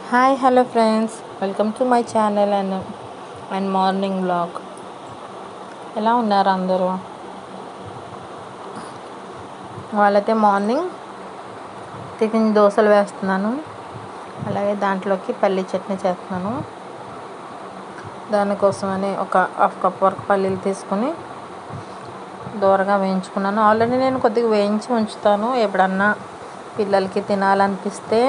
hi hello friends welcome to my channel and and morning blog ఎలా ఉన్నారు అందరూ వాళ్ళైతే మార్నింగ్ టిఫిన్ దోశలు వేస్తున్నాను అలాగే దాంట్లోకి పల్లి చట్నీ చేస్తున్నాను దానికోసమని ఒక హాఫ్ కప్ వరకు పల్లీలు తీసుకొని దూరగా వేయించుకున్నాను ఆల్రెడీ నేను కొద్దిగా వేయించి ఉంచుతాను ఎప్పుడన్నా పిల్లలకి తినాలనిపిస్తే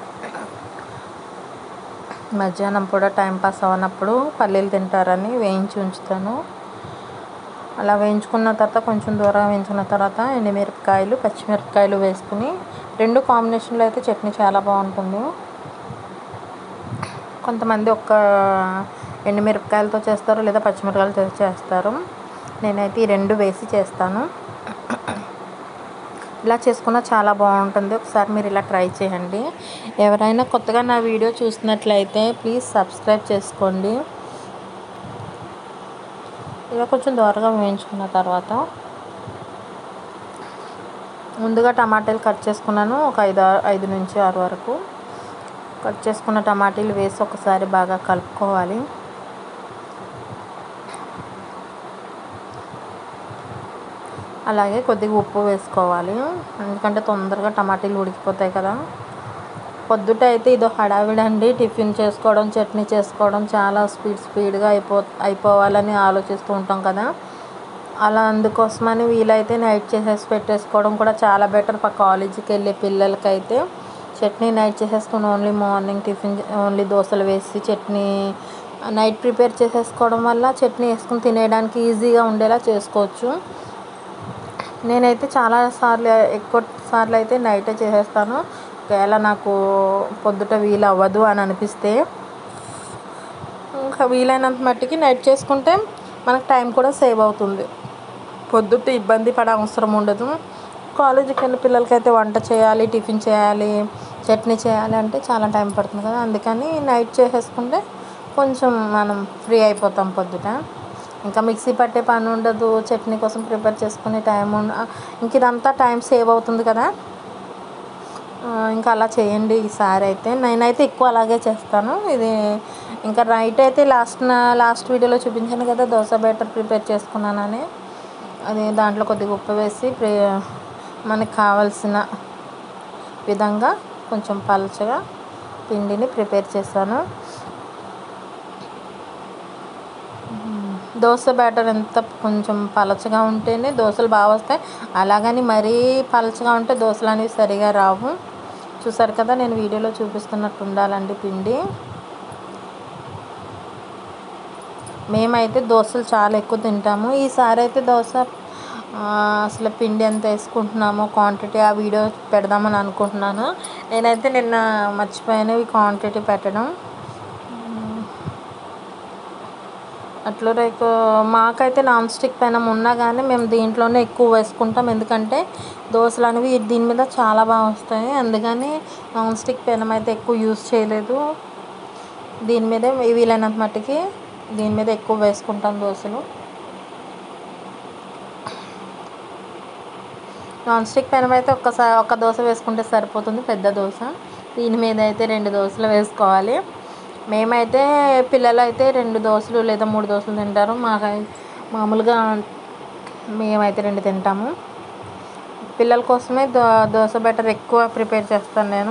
మధ్యాహ్నం పూట టైం పాస్ అవ్వనప్పుడు పల్లీలు తింటారని వేయించి ఉంచుతాను అలా వేయించుకున్న తర్వాత కొంచెం దూరం వేయించుకున్న తర్వాత ఎండుమిరపకాయలు పచ్చిమిరపకాయలు వేసుకుని రెండు కాంబినేషన్లో అయితే చట్నీ చాలా బాగుంటుంది కొంతమంది ఒక్క ఎండుమిరపకాయలతో చేస్తారు లేదా పచ్చిమిరపకాయలతో చేస్తారు నేనైతే ఈ రెండు వేసి చేస్తాను ఇలా చేసుకున్న చాలా బాగుంటుంది ఒకసారి మీరు ఇలా ట్రై చేయండి ఎవరైనా కొత్తగా నా వీడియో చూసినట్లయితే ప్లీజ్ సబ్స్క్రైబ్ చేసుకోండి ఇలా కొంచెం దూరగా వేయించుకున్న తర్వాత ముందుగా టమాటాలు కట్ చేసుకున్నాను ఒక ఐదు ఐదు నుంచి ఆరు వరకు కట్ చేసుకున్న టమాటీలు వేసి ఒకసారి బాగా కలుపుకోవాలి అలాగే కొద్దిగా ఉప్పు వేసుకోవాలి ఎందుకంటే తొందరగా టమాటీలు ఉడికిపోతాయి కదా పొద్దుట అయితే ఇదో హడావిడండి టిఫిన్ చేసుకోవడం చట్నీ చేసుకోవడం చాలా స్పీడ్ స్పీడ్గా అయిపో అయిపోవాలని ఆలోచిస్తూ ఉంటాం కదా అలా అందుకోసమని వీలైతే నైట్ చేసేసి పెట్టేసుకోవడం కూడా చాలా బెటర్ కాలేజీకి వెళ్ళే పిల్లలకైతే చట్నీ నైట్ చేసేసుకుని ఓన్లీ మార్నింగ్ టిఫిన్ ఓన్లీ దోశలు వేసి చట్నీ నైట్ ప్రిపేర్ చేసేసుకోవడం వల్ల చట్నీ వేసుకుని తినేయడానికి ఈజీగా ఉండేలా చేసుకోవచ్చు నేనైతే చాలా సార్లు ఎక్కువ సార్లు అయితే నైటే చేసేస్తాను ఒకవేళ నాకు పొద్దుట వీలు అవ్వదు అని అనిపిస్తే ఇంకా వీలైనంత మట్టికి నైట్ చేసుకుంటే మనకు టైం కూడా సేవ్ అవుతుంది పొద్దుట ఇబ్బంది పడే అవసరం ఉండదు కాలేజీకి వెళ్ళే పిల్లలకైతే వంట చేయాలి టిఫిన్ చేయాలి చట్నీ చేయాలి అంటే చాలా టైం పడుతుంది కదా అందుకని నైట్ చేసేసుకుంటే కొంచెం మనం ఫ్రీ అయిపోతాం పొద్దుట ఇంకా మిక్సీ పట్టే పని ఉండదు చట్నీ కోసం ప్రిపేర్ చేసుకునే టైం ఉండ ఇంక ఇదంతా టైం సేవ్ అవుతుంది కదా ఇంకా అలా చేయండి ఈసారి అయితే నేనైతే ఎక్కువ అలాగే చేస్తాను ఇది ఇంకా నైట్ అయితే లాస్ట్ లాస్ట్ వీడియోలో చూపించాను కదా దోశ బ్యాటర్ ప్రిపేర్ చేసుకున్నానని అది దాంట్లో కొద్దిగా ఉప్పు వేసి మనకు కావలసిన విధంగా కొంచెం పలుచగా పిండిని ప్రిపేర్ చేశాను దోశ బ్యాటర్ ఎంత కొంచెం పలచగా ఉంటేనే దోశలు బాగా వస్తాయి అలాగని మరీ పలచగా ఉంటే దోశలు అనేవి సరిగా రావు చూసారు కదా నేను వీడియోలో చూపిస్తున్నట్టు ఉండాలండి పిండి మేమైతే దోశలు చాలా ఎక్కువ తింటాము ఈసారి అయితే దోశ అసలు పిండి ఎంత వేసుకుంటున్నామో క్వాంటిటీ ఆ వీడియో పెడదామని అనుకుంటున్నాను నేనైతే నిన్న మర్చిపోయాను ఈ క్వాంటిటీ పెట్టడం అట్లా లైక్ మాకైతే నాన్ స్టిక్ పెనం ఉన్నా కానీ మేము దీంట్లోనే ఎక్కువ వేసుకుంటాం ఎందుకంటే దోశలు అనేవి దీని మీద చాలా బాగా వస్తాయి అందుకని నాన్ స్టిక్ పెనం అయితే ఎక్కువ యూస్ చేయలేదు దీని మీదే వీలైనంత మట్టుకి దీని మీద ఎక్కువ వేసుకుంటాం దోశలు నాన్ స్టిక్ పెనం అయితే ఒక్కసారి ఒక్క దోశ వేసుకుంటే సరిపోతుంది పెద్ద దోశ దీని మీద అయితే రెండు దోశలు వేసుకోవాలి మేమైతే పిల్లలు అయితే రెండు దోశలు లేదా మూడు దోశలు తింటారు మాకై మామూలుగా మేమైతే రెండు తింటాము పిల్లల కోసమే దో దోశ బెటర్ ఎక్కువ ప్రిపేర్ చేస్తాను నేను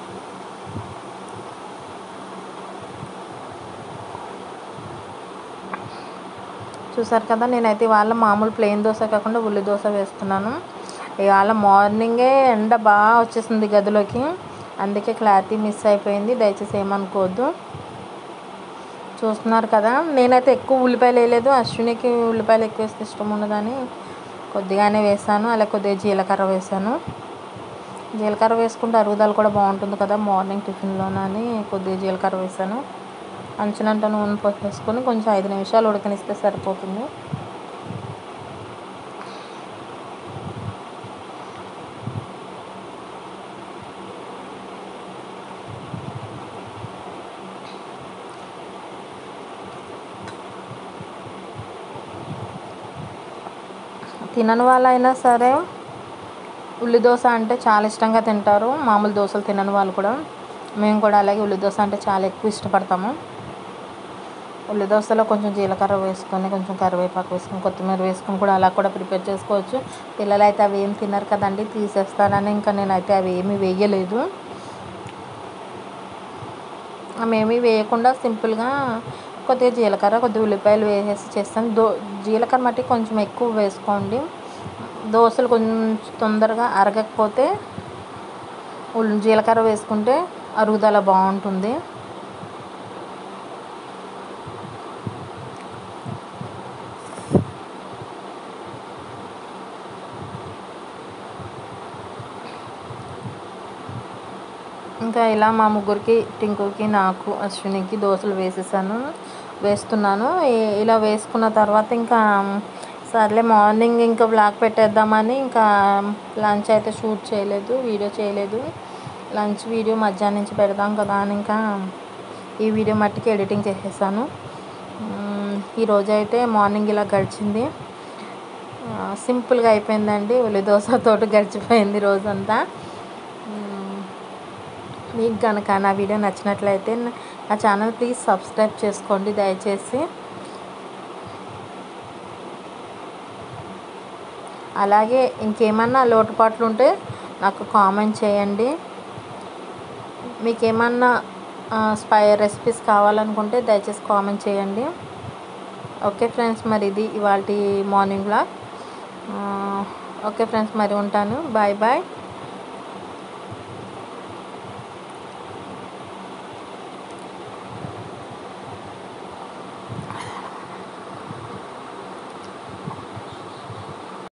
చూసారు కదా నేనైతే ఇవాళ మామూలు ప్లెయిన్ దోశ కాకుండా ఉల్లి దోశ వేస్తున్నాను ఇవాళ మార్నింగే ఎండ బాగా వచ్చేసింది గదిలోకి అందుకే క్లారిటీ మిస్ అయిపోయింది దయచేసి ఏమనుకోవద్దు చూస్తున్నారు కదా నేనైతే ఎక్కువ ఉల్లిపాయలు వేయలేదు అశ్వినికి ఉల్లిపాయలు ఎక్కువ వేస్తే ఇష్టం ఉండదని కొద్దిగానే వేసాను అలా కొద్దిగా జీలకర్ర వేసాను జీలకర్ర వేసుకుంటే అరుగుదల కూడా బాగుంటుంది కదా మార్నింగ్ టిఫిన్లోనని కొద్దిగా జీలకర్ర వేసాను అంచునంట నూనె పోసేసుకొని కొంచెం ఐదు నిమిషాలు ఉడకనిస్తే సరిపోతుంది తినని వాళ్ళైనా సరే ఉల్లి దోశ అంటే చాలా ఇష్టంగా తింటారు మామూలు దోశలు తినని వాళ్ళు కూడా మేము కూడా అలాగే ఉల్లి దోశ అంటే చాలా ఎక్కువ ఇష్టపడతాము ఉల్లి దోశలో కొంచెం జీలకర్ర వేసుకొని కొంచెం కరివేపాకు వేసుకొని కొత్తిమీర వేసుకొని కూడా అలా కూడా ప్రిపేర్ చేసుకోవచ్చు పిల్లలు అయితే అవి ఏం తినరు కదండి తీసేస్తానని ఇంకా నేనైతే అవి ఏమీ వేయలేదు మేమీ వేయకుండా సింపుల్గా కొద్దిగా జీలకర్ర కొద్దిగా ఉల్లిపాయలు వేసేసి చేస్తాను దో జీలకర్ర మట్టి కొంచెం ఎక్కువ వేసుకోండి దోశలు కొంచెం తొందరగా అరగకపోతే ఉల్- జీలకర్ర వేసుకుంటే అరుగుదల బాగుంటుంది ఇంకా ఇలా మా ముగ్గురికి టింకుకి నాకు అశ్వినికి దోశలు వేసేసాను వేస్తున్నాను ఈ- ఇలా వేసుకున్న తర్వాత ఇంకా సర్లే మార్నింగ్ ఇంకా బ్లాగ్ పెట్టేద్దామని ఇంకా లంచ్ అయితే షూట్ చేయలేదు వీడియో చేయలేదు లంచ్ వీడియో మధ్యాహ్నం నుంచి పెడదాం కదా అని ఇంకా ఈ వీడియో మట్టికి ఎడిటింగ్ చేసేసాను మ్, ఈరోజు అయితే మార్నింగ్ ఇలా గడిచింది ఆ, సింపుల్గా అయిపోయిందండి ఉల్లి దోశతోటి గడిచిపోయింది రోజంతా మ్, మీకు కనుక నా వీడియో నచ్చినట్లయితే నా ఛానల్ ప్లీజ్ సబ్స్క్రైబ్ చేసుకోండి దయచేసి అలాగే ఇంకేమన్నా లోటుపాట్లు ఉంటే నాకు కామెంట్ చేయండి మీకు ఏమన్నా స్పై రెసిపీస్ కావాలనుకుంటే దయచేసి కామెంట్ చేయండి ఓకే ఫ్రెండ్స్ మరి ఇది ఇవాళ మార్నింగ్ బ్లాగ్ ఓకే ఫ్రెండ్స్ మరి ఉంటాను బాయ్ బాయ్